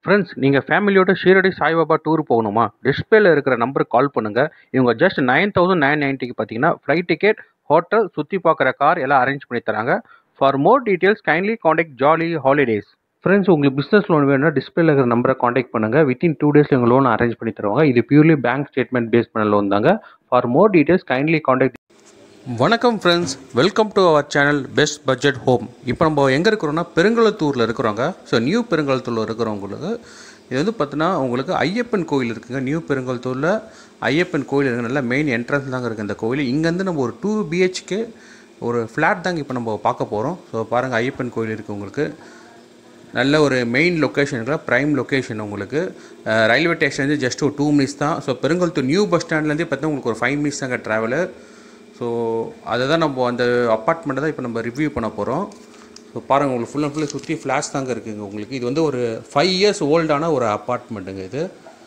friends நீங்கள் ஃபேமிலியோட Shirdi Saibaba tour போகணுமா டிஸ்பிளேல இருக்கிற நம்பருக்கு கால் பண்ணுங்கள் இவங்க ஜஸ்ட் நைன் தௌசண்ட் நைன் நைன்ட்டிக்கு பார்த்தீங்கன்னா ஃப்ளைட் டிக்கெட் ஹோட்டல் சுற்றி பார்க்குற கார் எல்லாம் அரேஞ்ச் பண்ணி தராங்க for more details kindly contact Jolly Holidays friends உங்களுக்கு பிஸ்னஸ் லோன் வேணும்னா டிஸ்பிளேல இருக்கிற நம்பரை காண்டாக்ட் பண்ணுங்கள் வித்தின் டூ டேஸில் எங்கள் லோன் அரேஞ்ச் பண்ணி தருவாங்க இது பியூர்லி பேங்க் ஸ்டேட்மெண்ட் பேஸ் பண்ண லோன் தாங்க for more details kindly contact வணக்கம் friends welcome to our channel best budget home இப்போ நம்ம எங்கே இருக்கிறோம்னா பெருங்குளத்தூரில் இருக்கிறோங்க ஸோ நியூ பெருங்குளத்தூரில் இருக்கிறவங்களுக்கு இது வந்து பார்த்தீங்கன்னா உங்களுக்கு ஐயப்பன் கோயில் இருக்குங்க நியூ பெருங்குளத்தூரில் ஐயப்பன் கோயில் இருக்குது நல்ல மெயின் என்ட்ரன்ஸ் தாங்க இருக்குது இந்த கோயில் இங்கேருந்து நம்ம ஒரு டூ பிஹெச்கே ஒரு ஃப்ளாட் தாங்க இப்போ நம்ம பார்க்க போகிறோம் ஸோ பாருங்கள் ஐயப்பன் கோயில் இருக்குது உங்களுக்கு நல்ல ஒரு மெயின் லொக்கேஷனுக்குள்ள ப்ரைம் லொக்கேஷன் உங்களுக்கு அஹ், ரயில்வே ஸ்டேஷன்லேருந்து ஜஸ்ட் ஒரு டூ மினிட்ஸ் தான் ஸோ பெருங்கல்தூர் நியூ பஸ் ஸ்டாண்ட்லேருந்தே பார்த்தா உங்களுக்கு ஒரு ஃபைவ் மினிட்ஸ் தாங்க ட்ராவலு ஸோ அதை தான் நம்ம அந்த அப்பார்ட்மெண்ட்டை தான் இப்போ நம்ம ரிவ்யூ பண்ண போகிறோம் ஸோ பாருங்கள் உங்களுக்கு ஃபுல் அண்ட் ஃபுல்லு சுற்றி ஃப்ளாஷ் தாங்க இருக்குங்க உங்களுக்கு இது வந்து ஒரு ஃபைவ் இயர்ஸ் ஓல்டான ஒரு அப்பார்ட்மெண்ட்டுங்க இது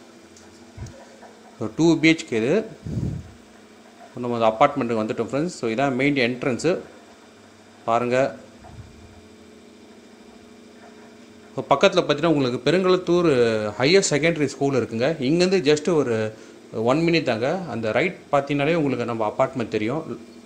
ஸோ டூ பிஹெச்கே இது So, நம்ம அந்த அப்பார்ட்மெண்ட்டுக்கு வந்துட்டோம் ஃப்ரெண்ட்ஸ் ஸோ இதான் மெயின் என்ட்ரன்ஸு பாருங்கள் இப்போ பக்கத்தில் பார்த்தீங்கன்னா உங்களுக்கு பெருங்குளத்தூர் ஹையர் செகண்டரி ஸ்கூல் இருக்குங்க இங்கேருந்து ஜஸ்ட் ஒரு ஒன் மினிட் தாங்க அந்த ரைட் பார்த்தீங்கனாலே உங்களுக்கு நம்ம அப்பார்ட்மெண்ட் தெரியும்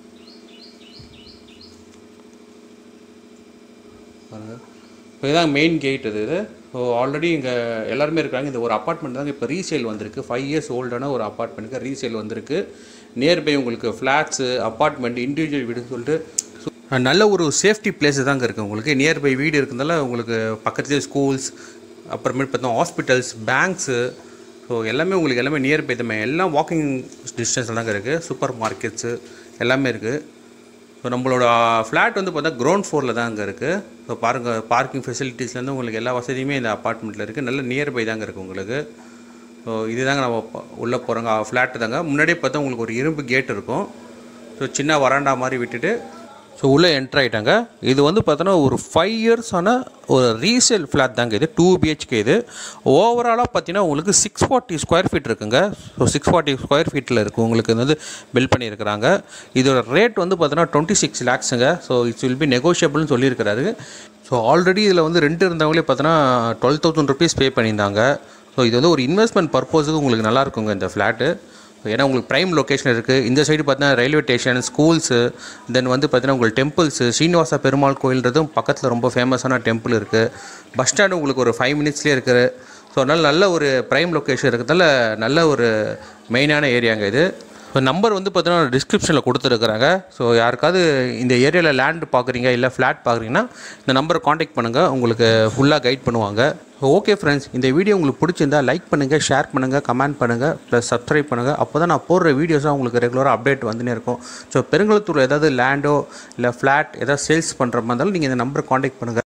பாருங்க இப்போ இதான் மெயின் கேட் இது இது ஸோ ஆல்ரெடி இங்கே எல்லாருமே இருக்காங்க இந்த ஒரு அப்பார்ட்மெண்ட் தாங்க இப்போ ரீசேல் வந்திருக்கு ஃபைவ் இயர்ஸ் ஓல்டான ஒரு அப்பார்ட்மெண்ட்டுக்கு ரீசேல் வந்திருக்கு நியர்பை உங்களுக்கு ஃப்ளாட்ஸு அப்பார்ட்மெண்ட் இண்டிவிஜுவல் வீடுன்னு சொல்லிட்டு சு- நல்ல ஒரு சேஃப்டி பிளேஸ் தாங்க இருக்குது உங்களுக்கு நியர்பை வீடு இருக்கிறதால உங்களுக்கு பக்கத்துலேயே ஸ்கூல்ஸ் அப்புறமேட்டு பார்த்தா ஹாஸ்பிட்டல்ஸ் பேங்க்ஸு ஸோ எல்லாமே உங்களுக்கு எல்லாமே நியர்பை தமே எல்லாம் வாக்கிங் டிஸ்டன்ஸில் தாங்க இருக்குது சூப்பர் மார்க்கெட்ஸு எல்லாமே இருக்குது ஸோ நம்மளோட ஃப்ளாட் வந்து பார்த்தா கிரவுண்ட் ஃப்ளோரில் தான் அங்கே இருக்குது ஸோ பாருங்கள் பார்க்கிங் ஃபெசிலிட்டிஸ்லேருந்து உங்களுக்கு எல்லா வசதியுமே இந்த அப்பார்ட்மெண்ட்டில் இருக்குது நல்ல நியர்பை தாங்க இருக்குது உங்களுக்கு ஸோ இதுதாங்க நம்ம ப- உள்ளே போகிறோங்க ஃப்ளாட்டு தாங்க முன்னாடியே பார்த்தா உங்களுக்கு ஒரு இரும்பு கேட் இருக்கும் ஸோ சின்ன வராண்டா மாதிரி விட்டுட்டு ஸோ உள்ளே என்ட்ரு ஆகிட்டாங்க இது வந்து பார்த்தோன்னா ஒரு ஃபைவ் இயர்ஸான ஒரு ரீசேல் ஃப்ளாட் தாங்க இது டூ பிஹெச்கே இது ஓவராலாக பார்த்தீங்கன்னா உங்களுக்கு சிக்ஸ் ஃபார்ட்டி ஸ்கொயர் ஃபீட் இருக்குங்க ஸோ சிக்ஸ் ஃபார்ட்டி ஸ்கொயர் ஃபீட்டில் இருக்குது உங்களுக்கு இது வந்து பில்ட் பண்ணியிருக்கிறாங்க இதோட ரேட் வந்து பார்த்தோன்னா டுவெண்ட்டி சிக்ஸ் லேக்ஸுங்க ஸோ இட்ஸ் வில் பி நெகோஷியபிள்னு சொல்லியிருக்கிறாரு ஸோ ஆல்ரெடி இதில் வந்து ரெண்ட் இருந்தவங்களே பார்த்தோன்னா டுவெல் தௌசண்ட் ருபீஸ் பே பண்ணியிருந்தாங்க ஸோ இது வந்து ஒரு இன்வெஸ்ட்மெண்ட் பர்பஸுக்கு உங்களுக்கு நல்லா இருக்குங்க இந்த ஃப்ளாட்டு ஏன்னா உங்களுக்கு ப்ரைம் லொக்கேஷன் இருக்குது இந்த சைடு பார்த்தீங்கன்னா ரயில்வே ஸ்டேஷன் ஸ்கூல்ஸு தென் வந்து பார்த்தீங்கன்னா உங்களுக்கு டெம்பிள்ஸு ஸ்ரீனிவாச பெருமாள் கோயில்ன்றதும் பக்கத்தில் ரொம்ப ஃபேமஸான டெம்பிள் இருக்குது பஸ் ஸ்டாண்டு உங்களுக்கு ஒரு ஃபைவ் மினிட்ஸ்லேயே இருக்குது ஸோ அதனால் நல்ல ஒரு ப்ரைம் லொக்கேஷன் இருக்கிறதால நல்ல ஒரு மெயினான ஏரியாங்க இது இப்போ நம்பர் வந்து பார்த்தீங்கன்னா டிஸ்கிரிப்ஷனில் கொடுத்துருக்குறாங்க ஸோ யாருக்காவது இந்த ஏரியாவில் லேண்ட் பார்க்குறீங்க இல்லை ஃப்ளாட் பார்க்குறீங்கன்னா இந்த நம்பரை காண்டாக்ட் பண்ணுங்கள் உங்களுக்கு ஃபுல்லாக கைட் பண்ணுவாங்க ஓகே ஃப்ரெண்ட்ஸ் இந்த வீடியோ உங்களுக்கு பிடிச்சிருந்தா லைக் பண்ணுங்கள் ஷேர் பண்ணுங்கள் கமெண்ட் பண்ணுங்கள் ப்ளஸ் சப்ஸ்கிரைப் பண்ணுங்கள் அப்போ தான் நான் போடுற வீடியோஸாக உங்களுக்கு ரெகுலராக அப்டேட் வந்துனே இருக்கும் ஸோ பெருங்குளத்தூர் ஏதாவது லேண்டோ இல்லை ஃப்ளாட் ஏதாவது சேல்ஸ் பண்ணுற மாதிரி இருந்தாலும் நீங்கள் இந்த நம்பரை காண்டாக்ட் பண்ணுங்கள்